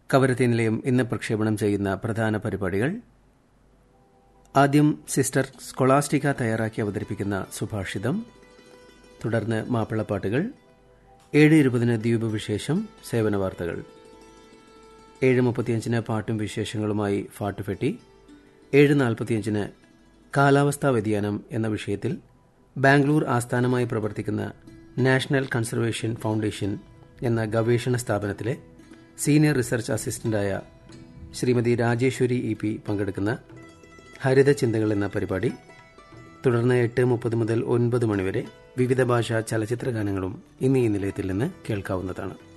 കവരത്തി നിലയം ഇന്ന് പ്രക്ഷേപണം ചെയ്യുന്ന പ്രധാന പരിപാടികൾ ആദ്യം സിസ്റ്റർ സ്കൊളാസ്റ്റിക്ക തയ്യാറാക്കി അവതരിപ്പിക്കുന്ന സുഭാഷിതം തുടർന്ന് മാപ്പിളപ്പാട്ടുകൾ ഏഴ് ഇരുപതിന് ദ്വീപ് വിശേഷം സേവന വാർത്തകൾ ഏഴ് മുപ്പത്തിയഞ്ചിന് പാട്ടും വിശേഷങ്ങളുമായി ഫാട്ടുഫെട്ടി ഏഴ് നാൽപ്പത്തിയഞ്ചിന് കാലാവസ്ഥാ വ്യതിയാനം എന്ന വിഷയത്തിൽ ബാംഗ്ലൂർ ആസ്ഥാനമായി പ്രവർത്തിക്കുന്ന നാഷണൽ കൺസർവേഷൻ ഫൗണ്ടേഷൻ എന്ന ഗവേഷണ സ്ഥാപനത്തിലെ സീനിയർ റിസർച്ച് അസിസ്റ്റന്റായ ശ്രീമതി രാജേശ്വരി ഇ പി പങ്കെടുക്കുന്ന ഹരിത ചിന്തകൾ എന്ന പരിപാടി തുടർന്ന് എട്ട് മുപ്പത് മുതൽ ഒൻപത് മണിവരെ വിവിധ ഭാഷാ ചലച്ചിത്ര ഗാനങ്ങളും ഇന്ന് ഈ നിലയത്തിൽ നിന്ന് കേൾക്കാവുന്നതാണ്